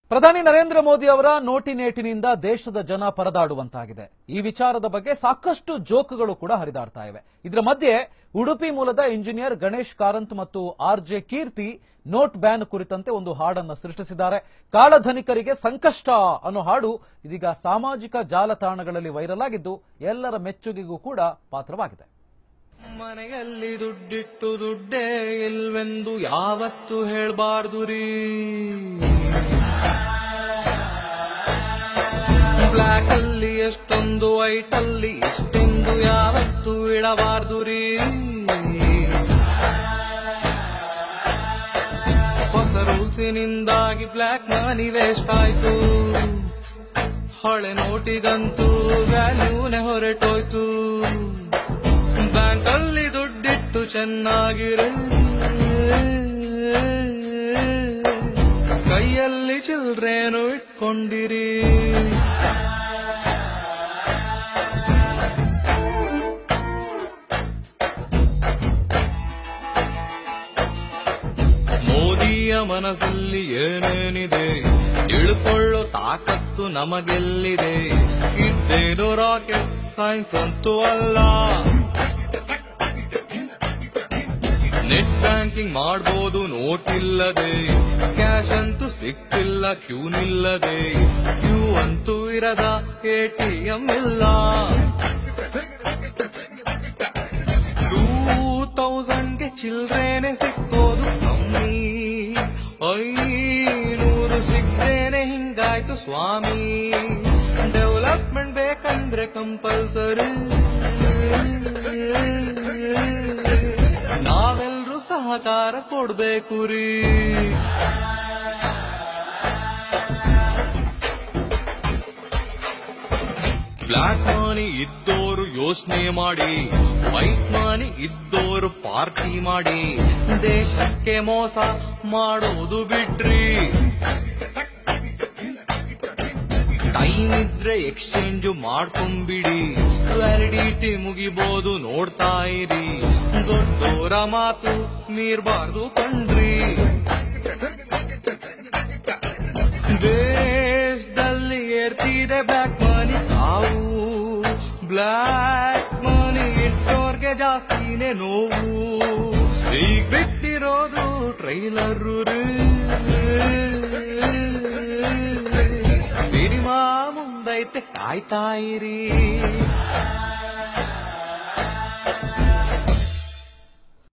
ಪ್ರಧಾನಿ ನರೇಂದ್ರ ಮೋದಿ ಅವರ ನೋಟಿನೇಟಿನಿಂದ ದೇಶದ ಜನ ಪರದಾಡುವಂತಾಗಿದೆ ಈ ವಿಚಾರದ ಬಗ್ಗೆ ಸಾಕಷ್ಟು ಜೋಕುಗಳು ಕೂಡ ಹರಿದಾಡ್ತಾ ಇವೆ ಇದರ ಮಧ್ಯೆ ಉಡುಪಿ ಮೂಲದ ಇಂಜಿನಿಯರ್ ಗಣೇಶ್ ಕಾರಂತ್ ಮತ್ತು R J Keerthi note ban ಕುರಿತಂತೆ ಒಂದು ಹಾಡನ್ನು ಸೃಷ್ಟಿಸಿದ್ದಾರೆ ಕಾಳಧನಿಕರಿಗೆ ಸಂಕಷ್ಟ ಅನ್ನೋ ಹಾಡು ಇದೀಗ ಸಾಮಾಜಿಕ ಜಾಲತಾಣಗಳಲ್ಲಿ ವೈರಲ್ ಆಗಿದ್ದು ಎಲ್ಲರ ಮೆಚ್ಚುಗೆಗೂ ಕೂಡ ಪಾತ್ರವಾಗಿದೆ ಮನೆಯಲ್ಲಿ ದುಡ್ಡಿಟ್ಟು ದುಡ್ಡೇ ಇಲ್ವೆಂದು ಯಾವತ್ತು ಹೇಳ್ಬಾರ್ದು ರೀ ಬ್ಲ್ಯಾಕ್ ಅಲ್ಲಿ ಎಷ್ಟೊಂದು ವೈಟ್ ಅಲ್ಲಿ ಇಷ್ಟೆಂದು ಯಾವತ್ತು ಇಡಬಾರ್ದು ರೀ ಹೊಸ ರೂಲ್ಸಿನಿಂದಾಗಿ ಬ್ಲ್ಯಾಕ್ ಮನಿ ವೇಸ್ಟ್ ಆಯ್ತು ಹಳೆ ನೋಟಿಗಂತೂ ವ್ಯಾಲ್ಯೂನೆ ಹೊರಟೋಯ್ತು ಬ್ಯಾಂಕ್ ಅಲ್ಲಿ ದುಡ್ಡಿಟ್ಟು ಚೆನ್ನಾಗಿರೆ ಕೈಯಲ್ಲಿ ಚಿಲ್ಡ್ರೇನು ಇಟ್ಕೊಂಡಿರಿ ಮೋದಿಯ ಮನಸ್ಸಲ್ಲಿ ಏನೇನಿದೆ ತಿಳ್ಕೊಳ್ಳೋ ತಾಕತ್ತು ನಮಗೆಲ್ಲಿದೆ ಇದ್ದೇನು ರಾಕೆಟ್ ಸೈನ್ಸ್ ಅಂತೂ ಅಲ್ಲ ನೆಟ್ ಬ್ಯಾಂಕಿಂಗ್ ಮಾಡ್ಬೋದು ನೋಟ್ ಇಲ್ಲದೆ ಕ್ಯಾಶ್ ಅಂತೂ ಸಿಕ್ಕಿಲ್ಲ ಕ್ಯೂ ನಿಲ್ಲದೆ ಕ್ಯೂ ಅಂತೂ ಇರದ ಎಟಿಎಂ ಇಲ್ಲ ಟೂ ತೌಸಂಡ್ಗೆ ಚಿಲ್ಡ್ರೇನೆ ಸಿಕ್ಕೋದು ಕಮ್ಮಿ ಐನೂರು ಸಿಗ್ದೇನೆ ಹಿಂಗಾಯ್ತು ಸ್ವಾಮಿ ಡೆವಲಪ್ಮೆಂಟ್ ಬೇಕಂದ್ರೆ ಕಂಪಲ್ಸರಿ ನಾವೆಲ್ರೂ ಸಹಕಾರ ಕೊಡ್ಬೇಕು ರೀ ಬ್ಲಾಕ್ ಮನಿ ಇದ್ದೋರು ಯೋಚನೆ ಮಾಡಿ ವೈಟ್ ಮನಿ ಇದ್ದೋರು ಪಾರ್ಟಿ ಮಾಡಿ ದೇಶಕ್ಕೆ ಮೋಸ ಮಾಡೋದು ಬಿಡ್ರಿ ಟೈಮ್ ಇದ್ರೆ ಎಕ್ಸ್ಚೇಂಜ್ ಮಾಡ್ಕೊಂಬಿಡಿ ವ್ಯಾಲಿಡಿಟಿ ಮುಗಿಬೋದು ನೋಡ್ತಾ ಇರಿ ದೊಡ್ಡೋರ ಮಾತು ಮೀರ್ಬಾರ್ದು ಕಣ್ರಿ ದೇಶದಲ್ಲಿ ಏರ್ತಿದೆ ಬ್ಲ್ಯಾಕ್ ಮನಿ ತಾವು ಬ್ಲ್ಯಾಕ್ ಮನಿ ಇಟ್ಟೋರ್ಗೆ ಜಾಸ್ತಿನೇ ನೋವು ಈಗ ಬಿಟ್ಟಿರೋದು ಟ್ರೈಲರ್ ಸಿನಿಮಾ ಮುಂದೈತೆ ಕಾಯ್ತಾ ಇರಿ